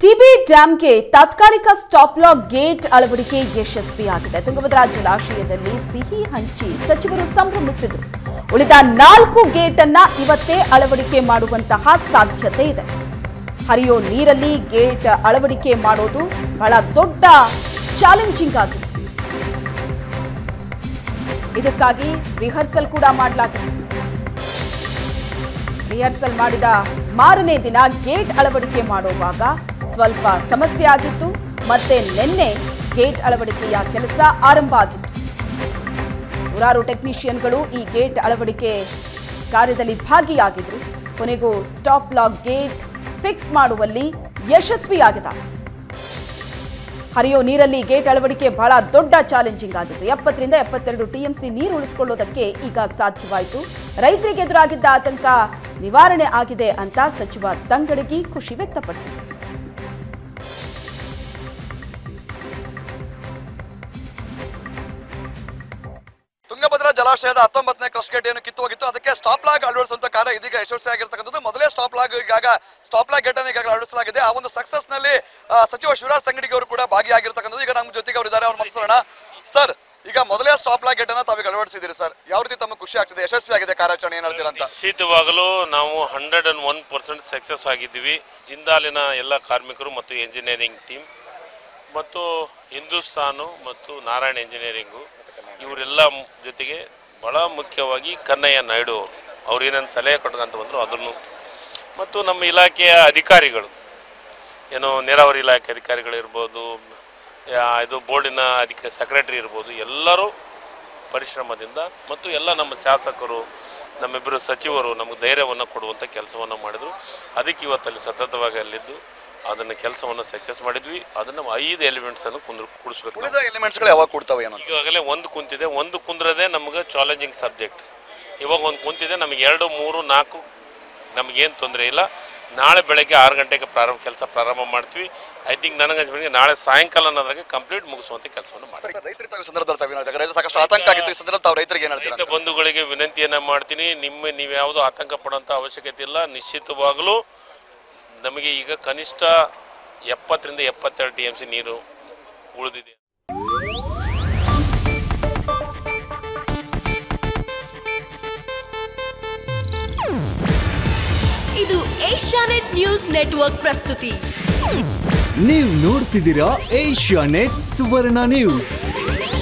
TB ಡ್ಯಾಂಗೆ ತಾತ್ಕಾಲಿಕ stop lock gate ಅಳವಡಿಕೆ ಯಶಸ್ವಿಯಾಗಿದೆ ತುಂಗಭದ್ರಾ ಜಲಾಶಯದಲ್ಲಿ ಸಿಹಿ ಹಂಚಿ ಸಚಿವರು ಸಂಭ್ರಮಿಸಿದರು ಉಳಿದ ನಾಲ್ಕು ಗೇಟ್ ಅನ್ನ ಇವತ್ತೇ ಅಳವಡಿಕೆ ಮಾಡುವಂತಹ ಸಾಧ್ಯತೆ ಇದೆ ಹರಿಯೋ ನೀರಲ್ಲಿ ಗೇಟ್ ಅಳವಡಿಕೆ ಮಾಡೋದು ಬಹಳ ದೊಡ್ಡ ಚಾಲೆಂಜಿಂಗ್ ಆಗಿತ್ತು ಇದಕ್ಕಾಗಿ ರಿಹರ್ಸಲ್ ಕೂಡ ಮಾಡಲಾಗಿತ್ತು ರಿಹರ್ಸಲ್ ಮಾಡಿದ ಮಾರನೇ ದಿನ ಗೇಟ್ ಅಳವಡಿಕೆ ಮಾಡುವಾಗ ಸ್ವಲ್ಪ ಸಮಸ್ಯೆ ಆಗಿತ್ತು ಮತ್ತೆ ನಿನ್ನೆ ಗೇಟ್ ಅಳವಡಿಕೆಯ ಕೆಲಸ ಆರಂಭ ಆಗಿತ್ತು ನೂರಾರು ಟೆಕ್ನಿಷಿಯನ್ಗಳು ಈ ಗೇಟ್ ಅಳವಡಿಕೆ ಕಾರ್ಯದಲ್ಲಿ ಭಾಗಿಯಾಗಿದ್ರು ಕೊನೆಗೂ ಸ್ಟಾಪ್ ಲಾಕ್ ಗೇಟ್ ಫಿಕ್ಸ್ ಮಾಡುವಲ್ಲಿ ಯಶಸ್ವಿಯಾಗಿದ್ದಾರೆ ಹರಿಯೋ ನೀರಲ್ಲಿ ಗೇಟ್ ಅಳವಡಿಕೆ ಬಹಳ ದೊಡ್ಡ ಚಾಲೆಂಜಿಂಗ್ ಆಗಿತ್ತು ಎಪ್ಪತ್ತರಿಂದ ಎಪ್ಪತ್ತೆರಡು ಟಿಎಂಸಿ ನೀರು ಉಳಿಸಿಕೊಳ್ಳೋದಕ್ಕೆ ಈಗ ಸಾಧ್ಯವಾಯಿತು ರೈತರಿಗೆ ಎದುರಾಗಿದ್ದ ಆತಂಕ ನಿವಾರಣೆ ಆಗಿದೆ ಅಂತ ಸಚಿವ ತಂಗಡಗಿ ಖುಷಿ ವ್ಯಕ್ತಪಡಿಸಿದರು ತುಂಗಭದ್ರಾ ಜಲಾಶಯದ ಹತ್ತೊಂಬತ್ತನೇ ಕ್ರಸ್ಟ್ ಗೇಟ್ ಏನು ಕಿತ್ತು ಹೋಗಿತ್ತು ಅದಕ್ಕೆ ಸ್ಟಾಪ್ ಲಾಗ್ ಅಳವಡಿಸುವಂತ ಕಾರ್ಯ ಇದೀಗ ಯಶಸ್ವಿಯಾಗಿರ್ತಕ್ಕಂಥದ್ದು ಮೊದಲೇ ಸ್ಟಾಪ್ ಲಾಗ್ ಈಗ ಸ್ಟಾಪ್ ಲಾಗ್ ಗೇಟ್ ಅನ್ನು ಈಗಾಗಲೇ ಅಳವಡಿಸಲಾಗಿದೆ ಆ ಒಂದು ಸಕ್ಸಸ್ ನಲ್ಲಿ ಆ, ಸಚಿವ ಶಿವರಾಜ್ ತಂಗಡಿಗೆ ಅವರು ಕೂಡ ಭಾಗಿಯಾಗಿರ್ತಕ್ಕಂಥದ್ದು ಈಗ ನಮ್ಮ ಜೊತೆಗೆ ಅವರು ಇದ್ದಾರೆ ಅವ್ರು ಮಾತಾಡೋಣ ಸರ್ ಈಗ ಮೊದಲೇ ಸ್ಟಾಪ್ ಲಾಗ್ ಗೇಟ್ ಅನ್ನ ತಾವೀಗ ಅಳವಡಿಸಿದ್ದೀರಿ ಸರ್ ಯಾವ ರೀತಿ ತಮಗೆ ಖುಷಿ ಆಗ್ತಿದೆ ಯಶಸ್ವಿಯಾಗಿದೆ ಕಾರ್ಯಾಚರಣೆ ಏನ್ ಹೇಳ್ತೀರಾ ಅಂತ ನಿಶ್ಚಿತವಾಗಲೂ ನಾವು hundred and one percent success ಆಗಿದ್ದೀವಿ ಜಿಂದಾಲಿನ ಎಲ್ಲ ಕಾರ್ಮಿಕರು ಮತ್ತು ಎಂಜಿನಿಯರಿಂಗ್ ಟೀಮ್ ಮತ್ತು ಹಿಂದೂಸ್ತಾನು ಮತ್ತು ನಾರಾಯಣ ಎಂಜಿನಿಯರಿಂಗು ಇವರೆಲ್ಲ ಮ್- ಜೊತೆಗೆ ಬಹಳ ಮುಖ್ಯವಾಗಿ ಕನ್ನಯ್ಯ ನಾಯ್ಡು ಅವರು ಅವ್ರು ಏನೇನು ಸಲಹೆ ಕೊಟ್ಕೊಂತ ಬಂದರು ಅದನ್ನು ಮತ್ತು ನಮ್ಮ ಇಲಾಖೆಯ ಅಧಿಕಾರಿಗಳು ಏನು ನೀರಾವರಿ ಇಲಾಖೆ ಅಧಿಕಾರಿಗಳಿರ್ಬೋದು ಯಾ- ಇದು ಬೋರ್ಡಿನ ಅಧಿಕ ಸೆಕ್ರೆಟರಿ ಇರ್ಬೋದು ಎಲ್ಲರೂ ಪರಿಶ್ರಮದಿಂದ ಮತ್ತು ಎಲ್ಲ ನಮ್ಮ ಶಾಸಕರು ನಮ್ಮಿಬ್ಬರು ಸಚಿವರು ನಮಗೆ ಧೈರ್ಯವನ್ನು ಕೊಡುವಂಥ ಕೆಲಸವನ್ನು ಮಾಡಿದರು ಅದಕ್ಕೆ ಇವತ್ತಲ್ಲಿ ಸತತವಾಗಿ ಅಲ್ಲಿದ್ದು ಅದನ್ನು ಕೆಲಸವನ್ನು ಸಕ್ಸಸ್ ಮಾಡಿದ್ವಿ ಅದನ್ನು ಐದು ಎಲಿಮೆಂಟ್ಸನ್ನು ಕುಂದ್ರ ಕೂಡಿಸ್ಬೇಕು ನಾವು. ಉಳಿದ ಎಲಿಮೆಂಟ್ಸ್ ಗಳು ಯಾವಾಗ ಕೊಡ್ತಾವೆ ಏನು ಅಂತ? ಈಗಾಗಲೇ ಒಂದು ಕುಂತಿದೆ ಒಂದು ಕುಂದ್ರದೇ ನಮಗೆ ಚಾಲೆಂಜಿಂಗ್ ಸಬ್ಜೆಕ್ಟ್ ಇವಾಗ ಒಂದು ಕುಂತಿದೆ ನಮಗೆ ಎರಡು ಮೂರು ನಾಲ್ಕು ನಮಗೇನು ತೊಂದರೆ ಇಲ್ಲ ನಾಳೆ ಬೆಳಗ್ಗೆ ಆರು ಗಂಟೆಗೆ ಪ್ರಾರಂಭ ಕೆಲಸ ಪ್ರಾರಂಭ ಮಾಡ್ತೀವಿ ಐ ಥಿಂಕ್ ನನಗೆ ನಾಳೆ ಸಾಯಂಕಾಲ ಅನ್ನೋದ್ರಾಗೆ ಕಂಪ್ಲೀಟ್ ಮುಗಿಸುವಂಥ ಕೆಲಸವನ್ನು ಮಾಡ್ತೀವಿ ರೈತರಿಗೆ ತಾವು ಈ ಸಂದರ್ಭದಲ್ಲಿ ತಾವು ಏನ್ ಹೇಳ್ತೀರಾ? ರೈತರು ಸಾಕಷ್ಟು ಆತಂಕ ಆಗಿತ್ತು ಈ ಸಂದರ್ಭದಲ್ಲಿ ತಾವು ರೈತರಿಗೆ ಏನ್ ಹೇಳ್ತೀರಾ ರೈತ ಬಂಧುಗಳಿಗೆ ವಿನಂತಿಯನ್ನ ಮಾಡ್ತೀನಿ ನಿಮ್ಮ ನೀವು ಯಾವುದು ಆತಂಕ ಪಡುವಂಥ ಅವಶ್ಯಕತೆ ಇಲ್ಲ ನಿಶ್ಚಿತವಾಗಲೂ ನಮಗೆ ಈಗ ಕನಿಷ್ಠ ಎಪ್ಪತ್ತರಿಂದ ಎಪ್ಪತ್ತೆರಡು ಟಿ ಎಮ್ ಸಿ ನೀರು ಉಳಿದಿದೆ ಇದು ಏಷ್ಯಾನೆಟ್ ನ್ಯೂಸ್ ನೆಟ್ವರ್ಕ್ ಪ್ರಸ್ತುತಿ ನೀವು ನೋಡ್ತಿದ್ದೀರಾ ಏಷ್ಯಾ ನೆಟ್ ಸುವರ್ಣ ನ್ಯೂಸ್